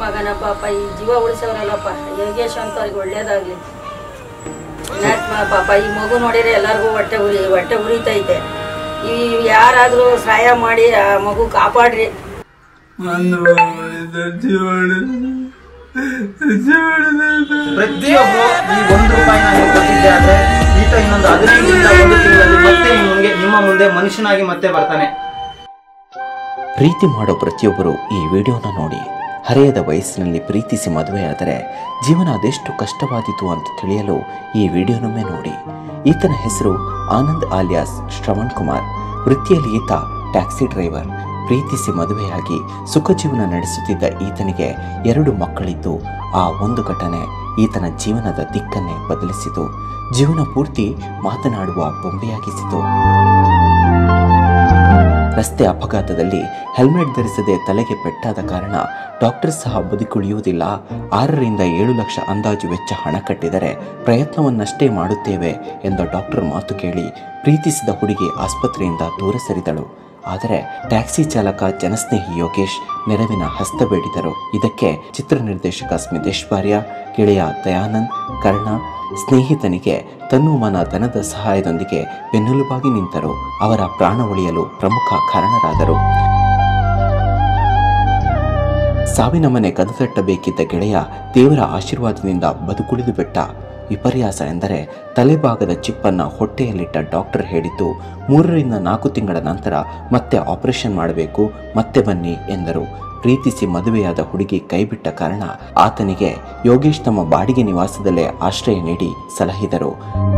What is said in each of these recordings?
ಮಗನ ಪಾಪ ಈ ಜೀವ ಉಳಿಸೋರಲ್ಲಪ್ಪ ಯೋಗೇಶ್ ಅಂತ ಅವ್ರಿಗೆ ಒಳ್ಳೇದಾಗ್ಲಿ ಪುಣ್ಯಾತ್ಮ ಪಾಪ ಈ ಮಗು ನೋಡಿದ್ರೆ ಎಲ್ಲರಿಗೂ ಹೊಟ್ಟೆ ಉರಿ ಹೊಟ್ಟೆ ಉರಿತೈತೆ ಈ ಯಾರಾದರೂ ಸಹಾಯ ಮಾಡಿ ಆ ಮಗು ಕಾಪಾಡ್ರಿ ಒಂದು ಜೀವನ ಜೀವನದ ಪ್ರತಿಯೊಬ್ಬರು ಈ ಒಂದು ರೂಪಾಯಿನ ನೀವು ಕೊಟ್ಟಿದ್ದೆ ಆದ್ರೆ ಈತ ಇನ್ನೊಂದು ಹದಿನೈದರಿಂದ ಒಂದು ತಿಂಗಳಲ್ಲಿ ಮತ್ತೆ ನಿಮಗೆ ನಿಮ್ಮ ಮುಂದೆ ಮನುಷ್ಯನಾಗಿ ಮತ್ತೆ ಬರ್ತಾನೆ ಪ್ರೀತಿ ಮಾಡೋ ಪ್ರತಿಯೊಬ್ಬರು ಈ ವಿಡಿಯೋನ ನೋಡಿ ಹರೆಯದ ವಯಸ್ಸಿನಲ್ಲಿ ಪ್ರೀತಿಸಿ ಮದುವೆಯಾದರೆ ಜೀವನ ಅದೆಷ್ಟು ಕಷ್ಟವಾದೀತು ಅಂತ ತಿಳಿಯಲು ಈ ವಿಡಿಯೋನೊಮ್ಮೆ ನೋಡಿ ಈತನ ಹೆಸರು ಆನಂದ್ ಆಲಿಯಾಸ್ ಶ್ರವಣ್ ಕುಮಾರ್ ವೃತ್ತಿಯಲ್ಲಿ ಈತ ಟ್ಯಾಕ್ಸಿ ಡ್ರೈವರ್ ಪ್ರೀತಿಸಿ ಮದುವೆಯಾಗಿ ಸುಖ ಜೀವನ ನಡೆಸುತ್ತಿದ್ದ ಈತನಿಗೆ ಎರಡು ಮಕ್ಕಳಿದ್ದು ಆ ಒಂದು ಘಟನೆ ಈತನ ಜೀವನದ ದಿಕ್ಕನ್ನೇ ಬದಲಿಸಿತು ಜೀವನ ಪೂರ್ತಿ ಮಾತನಾಡುವ ಬೊಂಬೆಯಾಗಿಸಿತು ರಸ್ತೆ ಅಪಘಾತದಲ್ಲಿ ಹೆಲ್ಮೆಟ್ ಧರಿಸದೆ ತಲೆಗೆ ಪೆಟ್ಟಾದ ಕಾರಣ ಡಾಕ್ಟರ್ ಸಹ ಬದುಕುಳಿಯುವುದಿಲ್ಲ ಆರರಿಂದ ಏಳು ಲಕ್ಷ ಅಂದಾಜು ವೆಚ್ಚ ಹಣ ಕಟ್ಟಿದರೆ ಪ್ರಯತ್ನವನ್ನಷ್ಟೇ ಮಾಡುತ್ತೇವೆ ಎಂದ ಡಾಕ್ಟರ್ ಮಾತು ಕೇಳಿ ಪ್ರೀತಿಸಿದ ಹುಡುಗಿ ಆಸ್ಪತ್ರೆಯಿಂದ ದೂರ ಸರಿದಳು ಆದರೆ ಟ್ಯಾಕ್ಸಿ ಚಾಲಕ ಜನಸ್ನೇಹಿ ಯೋಗೇಶ್ ನೆರವಿನ ಹಸ್ತ ಬೇಡಿದರು ಇದಕ್ಕೆ ಚಿತ್ರ ನಿರ್ದೇಶಕ ಸ್ಮಿತೇಶ್ ಭಾರ್ಯ ಗೆಳೆಯ ದಯಾನಂದ್ ಕರ್ಣ ಸ್ನೇಹಿತನಿಗೆ ತನ್ನುಮನ ಧನದ ಸಹಾಯದೊಂದಿಗೆ ಬೆನ್ನೆಲುಬಾಗಿ ನಿಂತರು ಅವರ ಪ್ರಾಣ ಉಳಿಯಲು ಪ್ರಮುಖ ಕಾರಣರಾದರು ಸಾವಿನ ಮನೆ ಕದತಟ್ಟಬೇಕಿದ್ದ ಗೆಳೆಯ ದೇವರ ಆಶೀರ್ವಾದದಿಂದ ಬದುಕುಳಿದು ಬಿಟ್ಟ ವಿಪರ್ಯಾಸ ಎಂದರೆ ತಲೆಭಾಗದ ಚಿಪ್ಪನ್ನು ಹೊಟ್ಟೆಯಲ್ಲಿಟ್ಟ ಡಾಕ್ಟರ್ ಹೇಳಿದ್ದು ಮೂರರಿಂದ ನಾಲ್ಕು ತಿಂಗಳ ನಂತರ ಮತ್ತೆ ಆಪರೇಷನ್ ಮಾಡಬೇಕು ಮತ್ತೆ ಬನ್ನಿ ಎಂದರು ಪ್ರೀತಿಸಿ ಮದುವೆಯಾದ ಹುಡುಗಿ ಕೈಬಿಟ್ಟ ಕಾರಣ ಆತನಿಗೆ ಯೋಗೇಶ್ ತಮ್ಮ ಬಾಡಿಗೆ ನಿವಾಸದಲ್ಲೇ ಆಶ್ರಯ ನೀಡಿ ಸಲಹಿದರು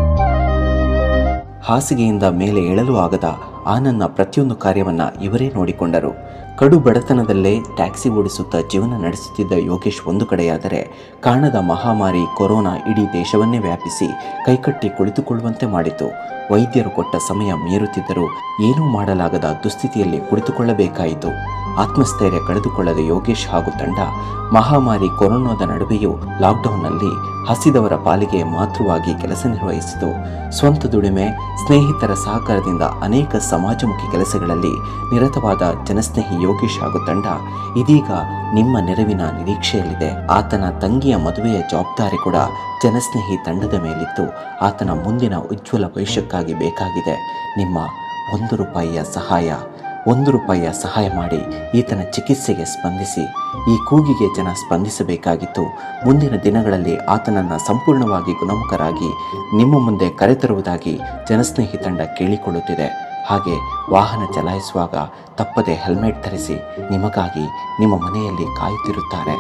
ಹಾಸಿಗೆಯಿಂದ ಮೇಲೆ ಏಳಲು ಆಗದ ಆನಂದ್ನ ಪ್ರತಿಯೊಂದು ಕಾರ್ಯವನ್ನ ಇವರೇ ನೋಡಿಕೊಂಡರು ಕಡು ಬಡತನದಲ್ಲೇ ಟ್ಯಾಕ್ಸಿ ಓಡಿಸುತ್ತಾ ಜೀವನ ನಡೆಸುತ್ತಿದ್ದ ಯೋಗೇಶ್ ಒಂದು ಕಡೆಯಾದರೆ ಕಾಣದ ಮಹಾಮಾರಿ ಕೊರೋನಾ ಇಡೀ ದೇಶವನ್ನೇ ವ್ಯಾಪಿಸಿ ಕೈಕಟ್ಟಿ ಕುಳಿತುಕೊಳ್ಳುವಂತೆ ಮಾಡಿತು ವೈದ್ಯರು ಕೊಟ್ಟ ಸಮಯ ಮೀರುತ್ತಿದ್ದರೂ ಏನೂ ಮಾಡಲಾಗದ ದುಸ್ಥಿತಿಯಲ್ಲಿ ಕುಳಿತುಕೊಳ್ಳಬೇಕಾಯಿತು ಆತ್ಮಸ್ಥೈರ್ಯ ಕಳೆದುಕೊಳ್ಳದ ಯೋಗೇಶ್ ಹಾಗೂ ತಂಡ ಮಹಾಮಾರಿ ಕೊರೋನಾದ ನಡುವೆಯೂ ಲಾಕ್ಡೌನ್ನಲ್ಲಿ ಹಸಿದವರ ಪಾಲಿಗೆ ಮಾತೃವಾಗಿ ಕೆಲಸ ನಿರ್ವಹಿಸಿತು ಸ್ವಂತ ದುಡಿಮೆ ಸ್ನೇಹಿತರ ಸಹಕಾರದಿಂದ ಅನೇಕ ಸಮಾಜಮುಖಿ ಕೆಲಸಗಳಲ್ಲಿ ನಿರತವಾದ ಜನಸ್ನೇಹಿ ಯೋಗೇಶ್ ಹಾಗೂ ತಂಡ ಇದೀಗ ನಿಮ್ಮ ನೆರವಿನ ನಿರೀಕ್ಷೆಯಲ್ಲಿದೆ ಆತನ ತಂಗಿಯ ಮದುವೆಯ ಜವಾಬ್ದಾರಿ ಕೂಡ ಜನಸ್ನೇಹಿ ತಂಡದ ಮೇಲಿತ್ತು ಆತನ ಮುಂದಿನ ಉಜ್ವಲ ಭವಿಷ್ಯಕ್ಕಾಗಿ ಬೇಕಾಗಿದೆ ನಿಮ್ಮ ಒಂದು ರೂಪಾಯಿಯ ಸಹಾಯ ಒಂದು ರೂಪಾಯಿಯ ಸಹಾಯ ಮಾಡಿ ಈತನ ಚಿಕಿತ್ಸೆಗೆ ಸ್ಪಂದಿಸಿ ಈ ಕೂಗಿಗೆ ಜನ ಸ್ಪಂದಿಸಬೇಕಾಗಿತ್ತು ಮುಂದಿನ ದಿನಗಳಲ್ಲಿ ಆತನನ್ನು ಸಂಪೂರ್ಣವಾಗಿ ಗುಣಮುಖರಾಗಿ ನಿಮ್ಮ ಮುಂದೆ ಕರೆತರುವುದಾಗಿ ಜನಸ್ನೇಹಿ ತಂಡ ಕೇಳಿಕೊಳ್ಳುತ್ತಿದೆ ಹಾಗೆ ವಾಹನ ಚಲಾಯಿಸುವಾಗ ತಪ್ಪದೆ ಹೆಲ್ಮೆಟ್ ಧರಿಸಿ ನಿಮಗಾಗಿ ನಿಮ್ಮ ಮನೆಯಲ್ಲಿ ಕಾಯುತ್ತಿರುತ್ತಾರೆ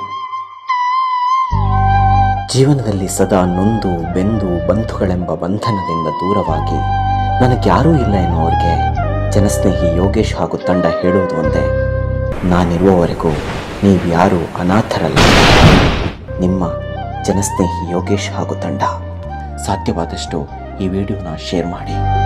ಜೀವನದಲ್ಲಿ ಸದಾ ನೊಂದು ಬೆಂದು ಬಂಧುಗಳೆಂಬ ಬಂಧನದಿಂದ ದೂರವಾಗಿ ನನಗ್ಯಾರೂ ಇಲ್ಲ ಎನ್ನುವರಿಗೆ ಜನಸ್ನೇಹಿ ಯೋಗೇಶ್ ಹಾಗೂ ತಂಡ ಹೇಳುವುದು ಒಂದೇ ನಾನಿರುವವರೆಗೂ ನೀವ್ಯಾರೂ ಅನಾಥರಲ್ಲ ನಿಮ್ಮ ಜನಸ್ನೇಹಿ ಯೋಗೇಶ್ ಹಾಗೂ ತಂಡ ಸಾಧ್ಯವಾದಷ್ಟು ಈ ವಿಡಿಯೋನ ಶೇರ್ ಮಾಡಿ